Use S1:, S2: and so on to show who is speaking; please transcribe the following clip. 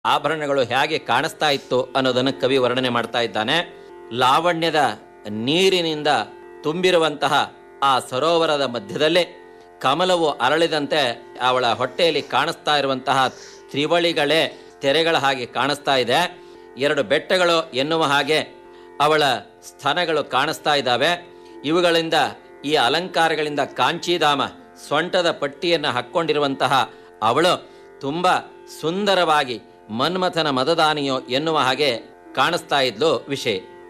S1: ಆಭರಣಗಳು ಹೇಗೆ ಕಾಣಿಸ್ತಾ ಇತ್ತು ಅನ್ನೋದನ್ನು ಕವಿ ವರ್ಣನೆ ಮಾಡ್ತಾ ಇದ್ದಾನೆ ಲಾವಣ್ಯದ ನೀರಿನಿಂದ ತುಂಬಿರುವಂತಹ ಆ ಸರೋವರದ ಮಧ್ಯದಲ್ಲೇ ಕಮಲವು ಅರಳಿದಂತೆ ಅವಳ ಹೊಟ್ಟೆಯಲ್ಲಿ ಕಾಣಿಸ್ತಾ ಇರುವಂತಹ ತ್ರಿವಳಿಗಳೇ ತೆರೆಗಳ ಹಾಗೆ ಕಾಣಿಸ್ತಾ ಇದೆ ಎರಡು ಬೆಟ್ಟಗಳು ಎನ್ನುವ ಹಾಗೆ ಅವಳ ಸ್ತನಗಳು ಕಾಣಿಸ್ತಾ ಇದ್ದಾವೆ ಇವುಗಳಿಂದ ಈ ಅಲಂಕಾರಗಳಿಂದ ಕಾಂಚೀಧಾಮ ಸೊಂಟದ ಪಟ್ಟಿಯನ್ನು ಹಾಕ್ಕೊಂಡಿರುವಂತಹ ಅವಳು ತುಂಬ ಸುಂದರವಾಗಿ ಮನ್ಮಥನ ಮದದಾನಿಯೋ ಎನ್ನುವ ಹಾಗೆ ಕಾಣಿಸ್ತಾ ಇದ್ಲು ವಿಷಯ